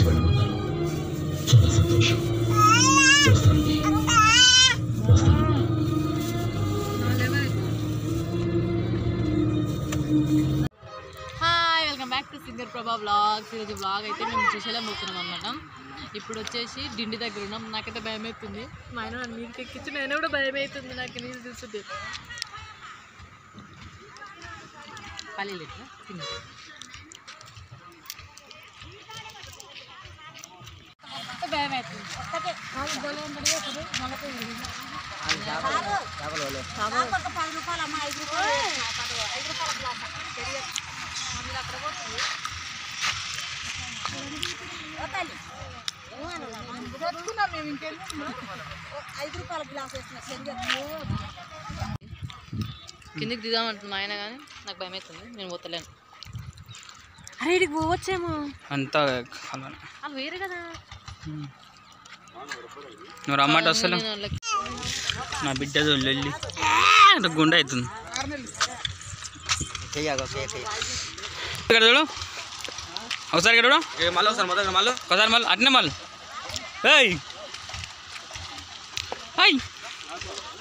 వెళ్ళమన్నారు చాలా సంతోషం వస్తానండి వస్తానమ్మా hi welcome back to singer Prabha blogs ఈరోజు బ్లాగ్ అయితే మేము శ్రీశైలం పోతున్నాం అనమాట ఇప్పుడు వచ్చేసి డిండి దగ్గర ఉన్నాం నాకైతే భయం అవుతుంది మా ఆయన నన్ను నీళ్ళకి ఎక్కించి నేను కూడా భయం అవుతుంది నాకు నీళ్ళు చూస్తుంటే పల్లీలు ఎట్లా తిన్నా భయం అవుతుంది ఒక్కటే కాదు గొల్ల ఉంటుంది ఇప్పుడు మొలక కిందికి దిగామంటుంది మా ఆయన కానీ నాకు భయం అవుతుంది నేను పోతలేను అరే ఇడికి పోవచ్చేమో అంతా కలవన. వాళ్ళు వేరే కదా నువ్వు రమ్మంటే అసలు నేను వాళ్ళకి నా బిడ్డ వెళ్ళి గుండె అవుతుంది ఇక్కడ చూడు ఒకసారి ఇక్కడ చూడు మళ్ళీ వస్తాను మొదలు మళ్ళీ ఒకసారి మళ్ళీ అట్నే మళ్ళీ ఏయ్ హాయ్